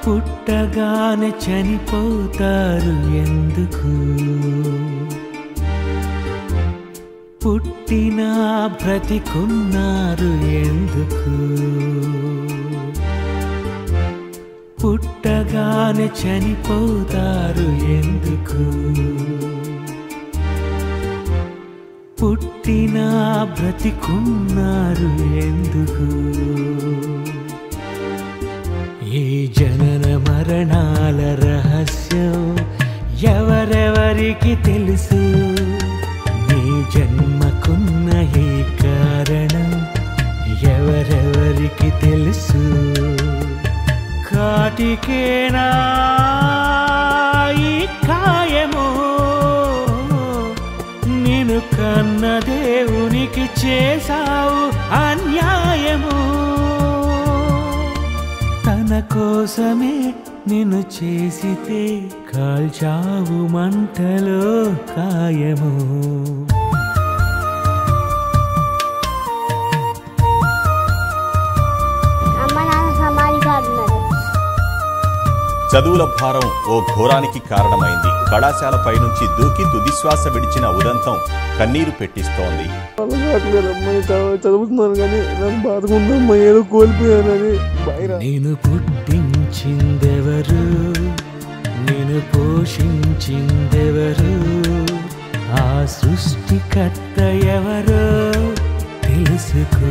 పుట్టగానే చనిపోతారు ఎందుకు పుట్టినా బ్రతికున్నారు ఎందుకు పుట్టగానే చనిపోతారు ఎందుకు పుట్టినా బ్రతికున్నారు ఎందుకు ఈ జనన మరణాల రహస్యం ఎవరెవరికి తెలుసు నీ జన్మకున్న ఈ కారణం ఎవరెవరికి తెలుసు కాటికేనా ఈ కాయము నేను కన్న దేవునికి చేశావు అన్యాయము తన కోసమే నిన్ను చేసితే కాల్చావు మంటలో కాయము అమ్మ నాన్న సమాధి కాడున్నారు చదువుల భారం ఓ ఘోరానికి కారణమైంది కళాశాలపై నుంచి దూకి తుదిశ్వాస విడిచిన ఉదంతం కన్నీరు పెట్టిస్తోంది వాళ్ళు కావట్లేదమ్మా చదువు- చదువుతున్నాను కానీ నాకు బాధగా ఉందమ్మా ఏదో కోల్పోయానని బయట నేను పుట్టించిందెవరు నేను పోషించిందెవరు ఆ సృష్టికర్త ఎవరో తెలుసుకో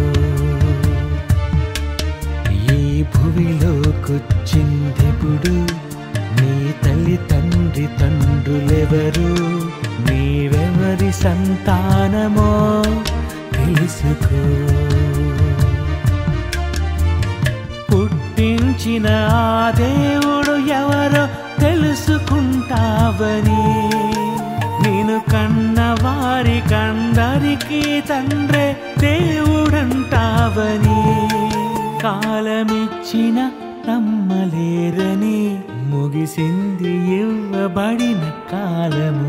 ఈ భూమిలోకొచ్చిందెప్పుడు నీ తల్లి తండ్రి తండ్రులెవరు నీవెవరి సంతానమో తెలుసుకో పుట్టించిన ఆ దేవుడు ఎవరో తెలుసుకుంటావని నేను కన్న వారి కందరికీ తండ్రే దేవుడంటావని కాలమిచ్చిన నమ్మలేరని ముగిసింది ఇవ్వబడిన కాలము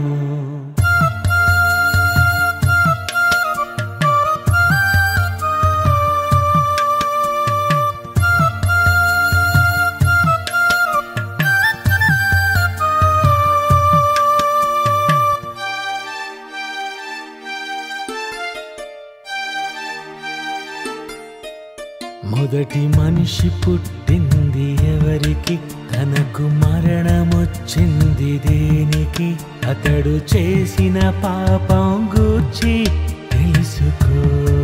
మొదటి మనిషి పుట్టింది ఎవరికి తనకు మరణమొచ్చింది దేనికి అతడు చేసిన పాపం గూర్చి తెలుసుకో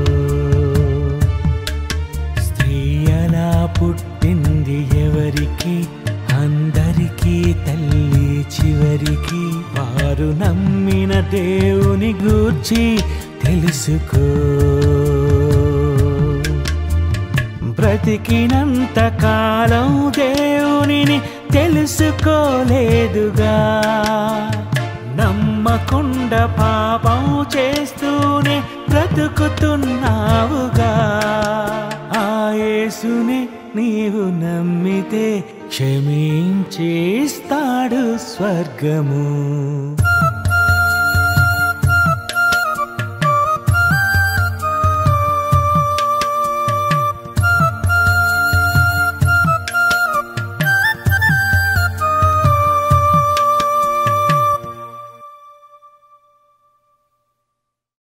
స్త్రీ అలా పుట్టింది ఎవరికి అందరికీ తల్లి చివరికి వారు నమ్మిన దేవుని గూర్చి తెలుసుకో బ్రతికినంత కాలం దేవునిని తెలుసుకోలేదుగా నమ్మకుండా పాపం చేస్తూనే బ్రతుకుతున్నావుగా ఆ యేసుని నీవు నమ్మితే క్షమించేస్తాడు స్వర్గము